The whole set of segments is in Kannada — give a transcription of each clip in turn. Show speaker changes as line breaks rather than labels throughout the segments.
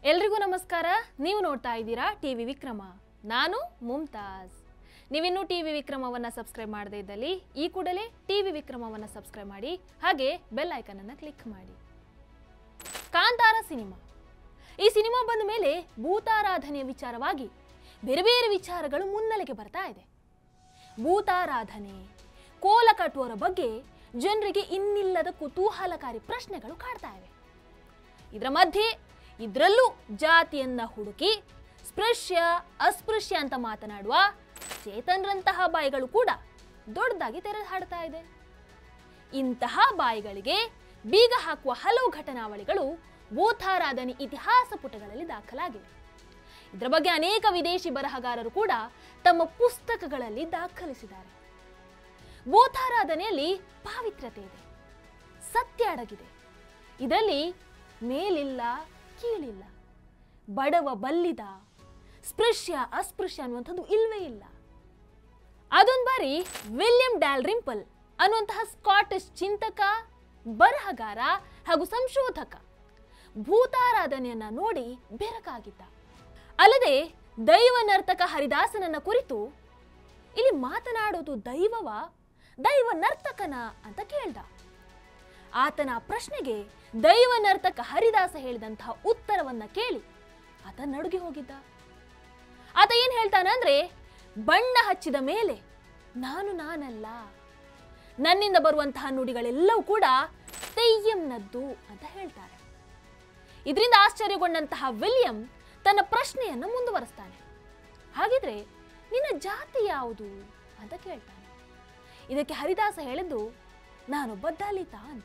ಎಲ್ರಿಗೂ ನಮಸ್ಕಾರ ನೀವು ನೋಡ್ತಾ ಇದ್ದೀರಾ ಟಿವಿ ವಿಕ್ರಮ ನಾನು ಮುಮ್ತಾಜ್ ನೀವಿನ್ನೂ ಟಿವಿ ವಿಕ್ರಮವನ್ನ ಸಬ್ಸ್ಕ್ರೈಬ್ ಮಾಡದೇ ಇದ್ದಲ್ಲಿ ಈ ಕೂಡಲೇ ಟಿವಿ ವಿಕ್ರಮವನ್ನ ಸಬ್ಸ್ಕ್ರೈಬ್ ಮಾಡಿ ಹಾಗೆ ಬೆಲ್ ಐಕನ್ ಅನ್ನ ಕ್ಲಿಕ್ ಮಾಡಿ ಕಾಂತಾರ ಸಿನಿಮಾ ಈ ಸಿನಿಮಾ ಬಂದ ಮೇಲೆ ಭೂತಾರಾಧನೆಯ ವಿಚಾರವಾಗಿ ಬೇರೆ ಬೇರೆ ವಿಚಾರಗಳು ಮುನ್ನೆಲೆಗೆ ಬರ್ತಾ ಇದೆ ಭೂತಾರಾಧನೆ ಕೋಲ ಕಟ್ಟುವವರ ಬಗ್ಗೆ ಜನರಿಗೆ ಇನ್ನಿಲ್ಲದ ಕುತೂಹಲಕಾರಿ ಪ್ರಶ್ನೆಗಳು ಕಾಡ್ತಾ ಇವೆ ಇದರ ಮಧ್ಯೆ ಇದರಲ್ಲೂ ಜಾತಿಯನ್ನ ಹುಡುಕಿ ಸ್ಪೃಶ್ಯ ಅಸ್ಪೃಶ್ಯ ಅಂತ ಮಾತನಾಡುವ ಚೇತನ್ರಂತಹ ಬಾಯಿಗಳು ಕೂಡ ದೊಡ್ಡದಾಗಿ ತೆರೆದು ಹಾಡ್ತಾ ಇದೆ ಇಂತಹ ಬಾಯಿಗಳಿಗೆ ಬೀಗ ಹಾಕುವ ಹಲವು ಘಟನಾವಳಿಗಳು ಭೂತಾರಾಧನೆ ಇತಿಹಾಸ ಪುಟಗಳಲ್ಲಿ ದಾಖಲಾಗಿವೆ ಇದರ ಬಗ್ಗೆ ಅನೇಕ ವಿದೇಶಿ ಬರಹಗಾರರು ಕೂಡ ತಮ್ಮ ಪುಸ್ತಕಗಳಲ್ಲಿ ದಾಖಲಿಸಿದ್ದಾರೆ ಭೂತಾರಾಧನೆಯಲ್ಲಿ ಪಾವಿತ್ರ್ಯತೆ ಇದೆ ಸತ್ಯ ಅಡಗಿದೆ ಇದರಲ್ಲಿ ಮೇಲಿಲ್ಲ ಕೀಳಿಲ್ಲ ಬಡವ ಬಲ್ಲಿದ ಸ್ಪೃಶ್ಯ ಅಸ್ಪೃಶ್ಯ ಅನ್ನುವಂಥದ್ದು ಇಲ್ವೇ ಇಲ್ಲ ಅದೊಂದು ಬಾರಿ ವಿಲಿಯಂ ಡ್ಯಾಲ್ ರಿಂಪಲ್ ಅನ್ನುವಂತಹ ಸ್ಕಾಟಿಷ್ ಚಿಂತಕ ಬರಹಗಾರ ಹಾಗೂ ಸಂಶೋಧಕ ಭೂತಾರಾಧನೆಯನ್ನ ನೋಡಿ ಬೆರಕಾಗಿದ್ದ ಅಲ್ಲದೆ ದೈವ ನರ್ತಕ ಹರಿದಾಸನನ್ನ ಕುರಿತು ಇಲ್ಲಿ ಮಾತನಾಡೋದು ದೈವವ ದೈವ ನರ್ತಕನ ಅಂತ ಕೇಳ್ದ ಆತನ ಆ ಪ್ರಶ್ನೆಗೆ ದೈವ ನರ್ತಕ ಹರಿದಾಸ ಹೇಳಿದಂತಹ ಉತ್ತರವನ್ನ ಕೇಳಿ ಆತ ನಡುಗಿ ಹೋಗಿದ್ದ ಆತ ಏನ್ ಹೇಳ್ತಾನಂದ್ರೆ ಬಣ್ಣ ಹಚ್ಚಿದ ಮೇಲೆ ನಾನು ನಾನಲ್ಲ ನನ್ನಿಂದ ಬರುವಂತಹ ನುಡಿಗಳೆಲ್ಲವೂ ಕೂಡ ತೆಯ್ಯಂನದ್ದು ಅಂತ ಹೇಳ್ತಾರೆ ಇದರಿಂದ ಆಶ್ಚರ್ಯಗೊಂಡಂತಹ ವಿಲಿಯಂ ತನ್ನ ಪ್ರಶ್ನೆಯನ್ನು ಮುಂದುವರಿಸ್ತಾನೆ ಹಾಗಿದ್ರೆ ನಿನ್ನ ಜಾತಿ ಯಾವುದು ಅಂತ ಕೇಳ್ತಾನೆ ಇದಕ್ಕೆ ಹರಿದಾಸ ಹೇಳಿದ್ದು ನಾನೊಬ್ಬ ದಲಿತ ಅಂತ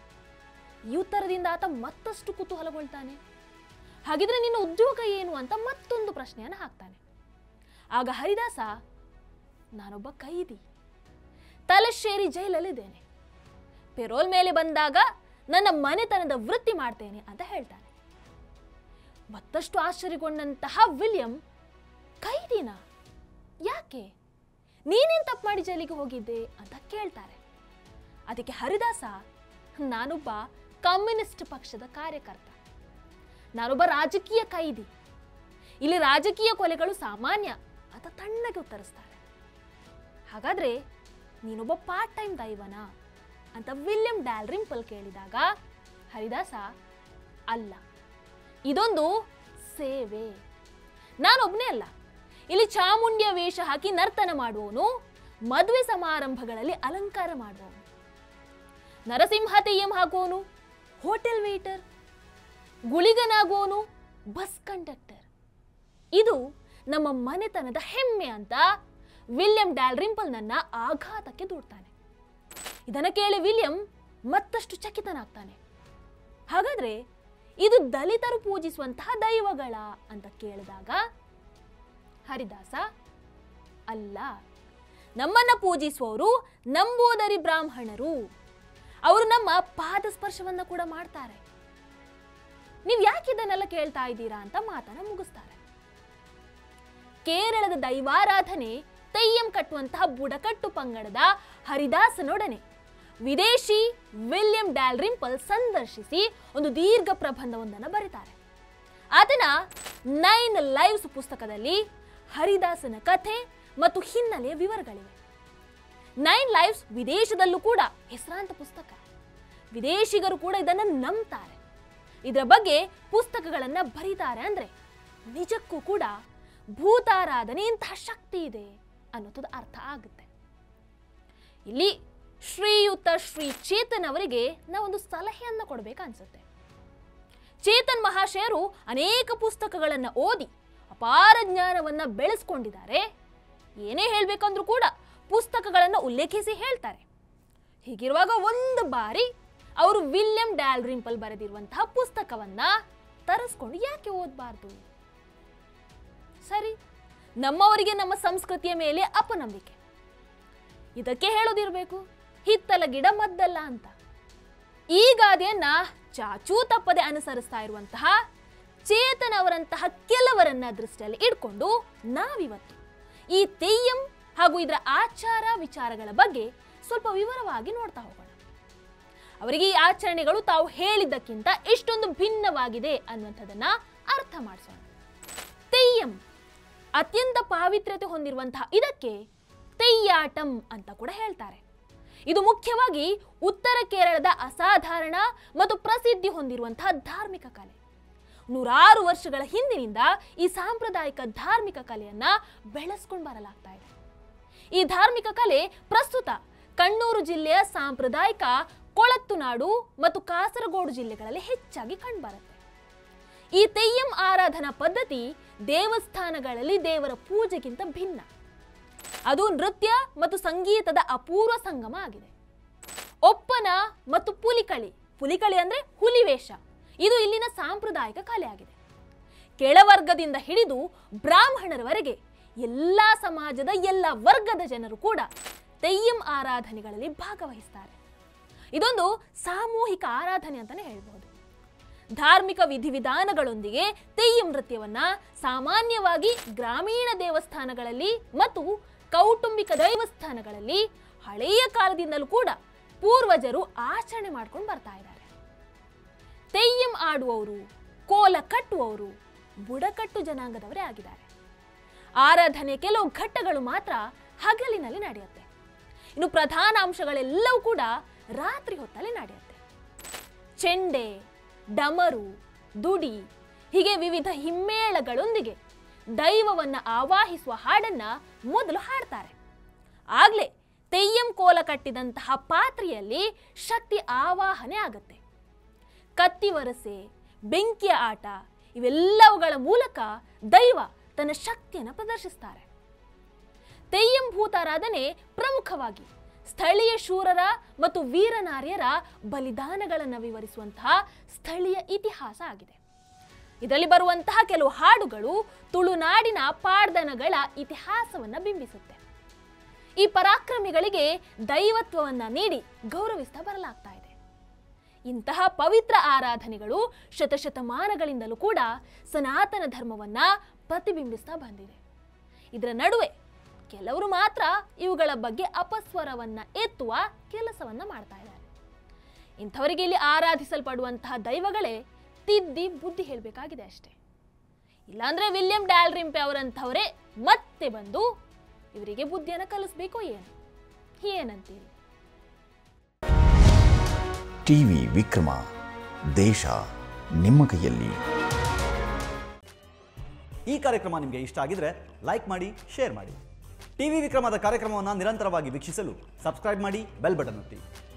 ಈ ಉತ್ತರದಿಂದ ಆತ ಮತ್ತಷ್ಟು ಕುತೂಹಲಗೊಳ್ತಾನೆ ಹಾಗಿದ್ರೆ ನಿನ್ನ ಉದ್ಯೋಗ ಏನು ಅಂತ ಮತ್ತೊಂದು ಪ್ರಶ್ನೆಯನ್ನು ಹಾಕ್ತಾನೆ ಆಗ ಹರಿದಾಸ ನಾನೊಬ್ಬ ಕೈದಿ ತಲಶ್ಶೇರಿ ಜೈಲಲ್ಲಿದ್ದೇನೆ ಪೆರೋಲ್ ಮೇಲೆ ಬಂದಾಗ ನನ್ನ ಮನೆತನದ ವೃತ್ತಿ ಮಾಡ್ತೇನೆ ಅಂತ ಹೇಳ್ತಾನೆ ಮತ್ತಷ್ಟು ಆಶ್ಚರ್ಯಗೊಂಡಂತಹ ವಿಲಿಯಂ ಕೈದಿನ ಯಾಕೆ ನೀನೇನ್ ತಪ್ಪು ಮಾಡಿ ಜೈಲಿಗೆ ಹೋಗಿದ್ದೆ ಅಂತ ಕೇಳ್ತಾರೆ ಅದಕ್ಕೆ ಹರಿದಾಸ ನಾನೊಬ್ಬ ಕಮ್ಯುನಿಸ್ಟ್ ಪಕ್ಷದ ಕಾರ್ಯಕರ್ತ ನಾನೊಬ್ಬ ರಾಜಕೀಯ ಕೈದಿ ಇಲ್ಲಿ ರಾಜಕೀಯ ಕೊಲೆಗಳು ಸಾಮಾನ್ಯ ಅಂತ ತಣ್ಣಗೆ ಉತ್ತರಿಸ್ತಾರೆ ಹಾಗಾದ್ರೆ ನೀನೊಬ್ಬ ಪಾರ್ಟ್ ಟೈಮ್ ದೈವನ ಅಂತ ವಿಲಿಯಂ ಡ್ಯಾಲ್ ರಿಂಪಲ್ ಕೇಳಿದಾಗ ಹರಿದಾಸ ಅಲ್ಲ ಇದೊಂದು ಸೇವೆ ನಾನೊಬ್ನೇ ಅಲ್ಲ ಇಲ್ಲಿ ಚಾಮುಂಡಿಯ ವೇಷ ಹಾಕಿ ನರ್ತನ ಮಾಡುವವನು ಮದುವೆ ಸಮಾರಂಭಗಳಲ್ಲಿ ಅಲಂಕಾರ ಮಾಡುವವನು ನರಸಿಂಹ ತೆಯ್ಯಂ ಹಾಕುವವನು ಹೋಟೆಲ್ ವೇಟರ್ ಗುಳಿಗನಾಗುವವನು ಬಸ್ ಕಂಡಕ್ಟರ್ ಇದು ನಮ್ಮ ಮನೆತನದ ಹೆಮ್ಮೆ ಅಂತ ವಿಲಿಯಂ ಡ್ಯಾಲ್ ರಿಂಪಲ್ ನನ್ನ ಆಘಾತಕ್ಕೆ ದೂಡ್ತಾನೆ ಇದನ್ನ ಕೇಳಿ ವಿಲಿಯಂ ಮತ್ತಷ್ಟು ಚಕಿತನಾಗ್ತಾನೆ ಹಾಗಾದ್ರೆ ಇದು ದಲಿತರು ಪೂಜಿಸುವಂತಹ ದೈವಗಳ ಅಂತ ಕೇಳಿದಾಗ ಹರಿದಾಸ ಅಲ್ಲ ನಮ್ಮನ್ನ ಪೂಜಿಸುವವರು ನಂಬೋದರಿ ಬ್ರಾಹ್ಮಣರು ಅವರು ನಮ್ಮ ಪಾದ ಸ್ಪರ್ಶವನ್ನ ಕೂಡ ಮಾಡ್ತಾರೆ ನೀವು ಯಾಕೆ ಇದನ್ನೆಲ್ಲ ಕೇಳ್ತಾ ಇದ್ದೀರಾ ಅಂತ ಮಾತನ್ನ ಮುಗಿಸ್ತಾರೆ ಕೇರಳದ ದೈವಾರಾಧನೆ ತೆಯ್ಯಂ ಕಟ್ಟುವಂತಹ ಬುಡಕಟ್ಟು ಪಂಗಡದ ಹರಿದಾಸನೊಡನೆ ವಿದೇಶಿ ವಿಲಿಯಂ ಡ್ಯಾಲ್ ರಿಂಪಲ್ ಸಂದರ್ಶಿಸಿ ಒಂದು ದೀರ್ಘ ಪ್ರಬಂಧವೊಂದನ್ನು ಬರೀತಾರೆ ಆತನ ನೈನ್ ಲೈವ್ಸ್ ಪುಸ್ತಕದಲ್ಲಿ ಹರಿದಾಸನ ಕಥೆ ಮತ್ತು ಹಿನ್ನೆಲೆಯ ವಿವರಗಳಿವೆ ನೈನ್ ಲೈವ್ಸ್ ವಿದೇಶದಲ್ಲೂ ಕೂಡ ಹೆಸರಾಂತ ಪುಸ್ತಕ ವಿದೇಶಿಗರು ಕೂಡ ಇದನ್ನು ನಂಬ್ತಾರೆ ಇದರ ಬಗ್ಗೆ ಪುಸ್ತಕಗಳನ್ನ ಬರೀತಾರೆ ಅಂದ್ರೆ ನಿಜಕ್ಕೂ ಕೂಡ ಭೂತಾರಾಧನೆ ಇಂತಹ ಶಕ್ತಿ ಇದೆ ಅನ್ನೋದು ಅರ್ಥ ಆಗುತ್ತೆ ಇಲ್ಲಿ ಶ್ರೀಯುತ ಶ್ರೀ ಚೇತನ್ ಅವರಿಗೆ ನಾವೊಂದು ಸಲಹೆಯನ್ನ ಕೊಡ್ಬೇಕನ್ಸುತ್ತೆ ಚೇತನ್ ಮಹಾಶಯರು ಅನೇಕ ಪುಸ್ತಕಗಳನ್ನ ಓದಿ ಅಪಾರ ಜ್ಞಾನವನ್ನ ಬೆಳೆಸ್ಕೊಂಡಿದ್ದಾರೆ ಏನೇ ಹೇಳ್ಬೇಕಂದ್ರೂ ಕೂಡ ಪುಸ್ತಕಗಳನ್ನು ಉಲ್ಲೇಖಿಸಿ ಹೇಳ್ತಾರೆ ಹೀಗಿರುವಾಗ ಒಂದು ಬಾರಿ ಅವರು ವಿಲಿಯಂ ಡ್ಯಾಲ್ ರಿಂಪಲ್ ಬರೆದಿರುವಂತಹ ಪುಸ್ತಕವನ್ನ ತರಿಸ್ಕೊಂಡು ಯಾಕೆ ಓದಬಾರ್ದು ಸರಿ ನಮ್ಮವರಿಗೆ ನಮ್ಮ ಸಂಸ್ಕೃತಿಯ ಮೇಲೆ ಅಪನಂಬಿಕೆ ಇದಕ್ಕೆ ಹೇಳೋದಿರ್ಬೇಕು ಹಿತ್ತಲ ಗಿಡ ಮದ್ದಲ್ಲ ಅಂತ ಈ ಗಾದೆಯನ್ನ ಚಾಚೂ ತಪ್ಪದೆ ಅನುಸರಿಸ್ತಾ ಇರುವಂತಹ ಚೇತನ್ ಅವರಂತಹ ಕೆಲವರನ್ನ ದೃಷ್ಟಿಯಲ್ಲಿ ಇಟ್ಕೊಂಡು ನಾವಿವತ್ತು ಈ ತೆಯ್ಯಂ ಹಾಗೂ ಇದರ ಆಚಾರ ವಿಚಾರಗಳ ಬಗ್ಗೆ ಸ್ವಲ್ಪ ವಿವರವಾಗಿ ನೋಡ್ತಾ ಹೋಗೋಣ ಅವರಿಗೆ ಈ ಆಚರಣೆಗಳು ತಾವು ಹೇಳಿದ್ದಕ್ಕಿಂತ ಎಷ್ಟೊಂದು ಭಿನ್ನವಾಗಿದೆ ಅನ್ನುವಂಥದ್ದನ್ನ ಅರ್ಥ ಮಾಡಿಸೋಣ ತೆಯ್ಯಂ ಅತ್ಯಂತ ಪಾವಿತ್ರ್ಯತೆ ಹೊಂದಿರುವಂತಹ ಇದಕ್ಕೆ ತೆಯ್ಯಾಟಂ ಅಂತ ಕೂಡ ಹೇಳ್ತಾರೆ ಇದು ಮುಖ್ಯವಾಗಿ ಉತ್ತರ ಕೇರಳದ ಅಸಾಧಾರಣ ಮತ್ತು ಪ್ರಸಿದ್ಧಿ ಹೊಂದಿರುವಂತಹ ಧಾರ್ಮಿಕ ಕಲೆ ನೂರಾರು ವರ್ಷಗಳ ಹಿಂದಿನಿಂದ ಈ ಸಾಂಪ್ರದಾಯಿಕ ಧಾರ್ಮಿಕ ಕಲೆಯನ್ನ ಬೆಳೆಸ್ಕೊಂಡು ಬರಲಾಗ್ತಾ ಇದೆ ಈ ಧಾರ್ಮಿಕ ಕಲೆ ಪ್ರಸ್ತುತ ಕಣ್ಣೂರು ಜಿಲ್ಲೆಯ ಸಾಂಪ್ರದಾಯಿಕ ಕೊಳತ್ತುನಾಡು ಮತ್ತು ಕಾಸರಗೋಡು ಜಿಲ್ಲೆಗಳಲ್ಲಿ ಹೆಚ್ಚಾಗಿ ಕಂಡುಬರುತ್ತೆ ಈ ತೆಯ್ಯಂ ಆರಾಧನಾ ಪದ್ಧತಿ ದೇವಸ್ಥಾನಗಳಲ್ಲಿ ದೇವರ ಪೂಜೆಗಿಂತ ಭಿನ್ನ ಅದು ನೃತ್ಯ ಮತ್ತು ಸಂಗೀತದ ಅಪೂರ್ವ ಸಂಗಮ ಆಗಿದೆ ಒಪ್ಪನ ಮತ್ತು ಪುಲಿಕಳಿ ಪುಲಿಕಳಿ ಅಂದ್ರೆ ಹುಲಿವೇಷ ಇದು ಇಲ್ಲಿನ ಸಾಂಪ್ರದಾಯಿಕ ಕಲೆ ಆಗಿದೆ ಕೆಳವರ್ಗದಿಂದ ಹಿಡಿದು ಬ್ರಾಹ್ಮಣರವರೆಗೆ ಎಲ್ಲ ಸಮಾಜದ ಎಲ್ಲ ವರ್ಗದ ಜನರು ಕೂಡ ತೆಯ್ಯಂ ಆರಾಧನೆಗಳಲ್ಲಿ ಭಾಗವಹಿಸ್ತಾರೆ ಇದೊಂದು ಸಾಮೂಹಿಕ ಆರಾಧನೆ ಅಂತಾನೆ ಹೇಳ್ಬೋದು ಧಾರ್ಮಿಕ ವಿಧಿವಿಧಾನಗಳೊಂದಿಗೆ ತೆಯ್ಯಂ ನೃತ್ಯವನ್ನ ಸಾಮಾನ್ಯವಾಗಿ ಗ್ರಾಮೀಣ ದೇವಸ್ಥಾನಗಳಲ್ಲಿ ಮತ್ತು ಕೌಟುಂಬಿಕ ದೇವಸ್ಥಾನಗಳಲ್ಲಿ ಹಳೆಯ ಕಾಲದಿಂದಲೂ ಕೂಡ ಪೂರ್ವಜರು ಆಚರಣೆ ಮಾಡ್ಕೊಂಡು ಬರ್ತಾ ಇದ್ದಾರೆ ತೆಯ್ಯಂ ಆಡುವವರು ಕೋಲ ಕಟ್ಟುವವರು ಬುಡಕಟ್ಟು ಜನಾಂಗದವರೇ ಆಗಿದ್ದಾರೆ ಆರಾಧನೆ ಕೆಲವು ಘಟ್ಟಗಳು ಮಾತ್ರ ಹಗಲಿನಲ್ಲಿ ನಡೆಯುತ್ತೆ ಇನ್ನು ಪ್ರಧಾನ ಅಂಶಗಳೆಲ್ಲವೂ ಕೂಡ ರಾತ್ರಿ ಹೊತ್ತಲ್ಲಿ ನಡೆಯುತ್ತೆ ಚೆಂಡೆ ಡಮರು ದುಡಿ ಹೀಗೆ ವಿವಿಧ ಹಿಮ್ಮೇಳಗಳೊಂದಿಗೆ ದೈವವನ್ನ ಆವಾಹಿಸುವ ಹಾಡನ್ನ ಮೊದಲು ಹಾಡ್ತಾರೆ ಆಗ್ಲೇ ತೆಯ್ಯಂ ಕೋಲ ಕಟ್ಟಿದಂತಹ ಪಾತ್ರೆಯಲ್ಲಿ ಶಕ್ತಿ ಆವಾಹನೆ ಆಗುತ್ತೆ ಕತ್ತಿ ವರಸೆ ಬೆಂಕಿಯ ಆಟ ಇವೆಲ್ಲವುಗಳ ಮೂಲಕ ದೈವ ತನ್ನ ಶಕ್ತಿಯನ್ನು ಪ್ರದರ್ಶಿಸ್ತಾರೆ ತೆಯ್ಯಂ ಭೂತಾರಾಧನೆ ಪ್ರಮುಖವಾಗಿ ಸ್ಥಳೀಯ ಶೂರರ ಮತ್ತು ವೀರನಾರ್ಯರ ಬಲಿದಾನಗಳನ್ನು ವಿವರಿಸುವಂತಹ ಸ್ಥಳೀಯ ಇತಿಹಾಸ ಆಗಿದೆ ಇದರಲ್ಲಿ ಬರುವಂತಹ ಕೆಲವು ಹಾಡುಗಳು ತುಳುನಾಡಿನ ಪಾಡ್ದನಗಳ ಇತಿಹಾಸವನ್ನ ಬಿಂಬಿಸುತ್ತೆ ಈ ಪರಾಕ್ರಮಿಗಳಿಗೆ ದೈವತ್ವವನ್ನ ನೀಡಿ ಗೌರವಿಸ್ತಾ ಬರಲಾಗ್ತಾ ಇದೆ ಇಂತಹ ಪವಿತ್ರ ಆರಾಧನೆಗಳು ಶತಶತಮಾನಗಳಿಂದಲೂ ಕೂಡ ಸನಾತನ ಧರ್ಮವನ್ನ ಪ್ರತಿಬಿಂಬಿಸ್ತಾ ಬಂದಿದೆ ಇದರ ನಡುವೆ ಕೆಲವರು ಮಾತ್ರ ಇವುಗಳ ಬಗ್ಗೆ ಅಪಸ್ವರವನ್ನ ಎತ್ತುವ ಕೆಲಸವನ್ನ ಮಾಡ್ತಾ ಇದ್ದಾರೆ ಇಂಥವರಿಗೆ ಇಲ್ಲಿ ಆರಾಧಿಸಲ್ಪಡುವಂತಹ ದೈವಗಳೇ ತಿದ್ದಿ ಬುದ್ಧಿ ಹೇಳಬೇಕಾಗಿದೆ ಅಷ್ಟೇ ಇಲ್ಲಾಂದ್ರೆ ವಿಲಿಯಂ ಡ್ಯಾಲ್ರಿಂಪೆ ಅವರಂಥವರೇ ಮತ್ತೆ ಬಂದು ಇವರಿಗೆ ಬುದ್ಧಿಯನ್ನು ಕಲಿಸ್ಬೇಕು ಏನು ಏನಂತೀರಿ
ಟಿವಿ ವಿಕ್ರಮ ದೇಶ ನಿಮ್ಮ ಕೈಯಲ್ಲಿ
ಈ ಕಾರ್ಯಕ್ರಮ ನಿಮಗೆ ಇಷ್ಟ ಆಗಿದ್ರೆ ಲೈಕ್ ಮಾಡಿ ಶೇರ್ ಮಾಡಿ ಟಿವಿ ವಿಕ್ರಮದ ಕಾರ್ಯಕ್ರಮವನ್ನು ನಿರಂತರವಾಗಿ ವೀಕ್ಷಿಸಲು ಸಬ್ಸ್ಕ್ರೈಬ್ ಮಾಡಿ ಬೆಲ್ ಬಟನ್ ಒತ್ತಿ